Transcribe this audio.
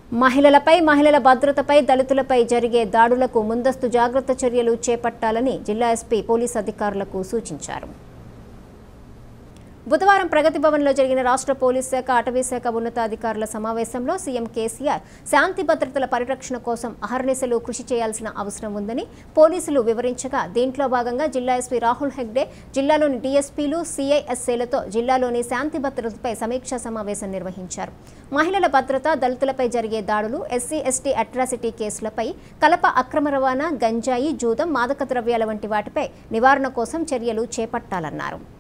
మహిళలపై మహిళల భద్రతపై దళితులపై జరిగే దాడులకు ముందస్తు జాగ్రత్త చర్యలు చేపట్టాలని జిల్లా ఎస్పీ పోలీస్ అధికారులకు సూచించారు బుధవారం ప్రగతి భవన్లో జరిగిన రాష్ట్ర పోలీస్ శాఖ అటవీ శాఖ ఉన్నతాధికారుల సమావేశంలో సీఎం కేసీఆర్ శాంతి భద్రతల పరిరక్షణ కోసం అహర్నిశలు కృషి చేయాల్సిన అవసరం ఉందని పోలీసులు వివరించగా దీంట్లో భాగంగా జిల్లా ఎస్పీ రాహుల్ హెగ్డే జిల్లాలోని డీఎస్పీలు సీఐఎస్ఏలతో జిల్లాలోని శాంతి భద్రతపై సమీక్షా సమావేశం నిర్వహించారు మహిళల భద్రత దళితులపై జరిగే దాడులు ఎస్సీ ఎస్టీ అట్రాసిటీ కేసులపై కలప అక్రమ రవాణా గంజాయి జూదం మాదక ద్రవ్యాల వంటి వాటిపై నివారణ కోసం చర్యలు చేపట్టాలన్నారు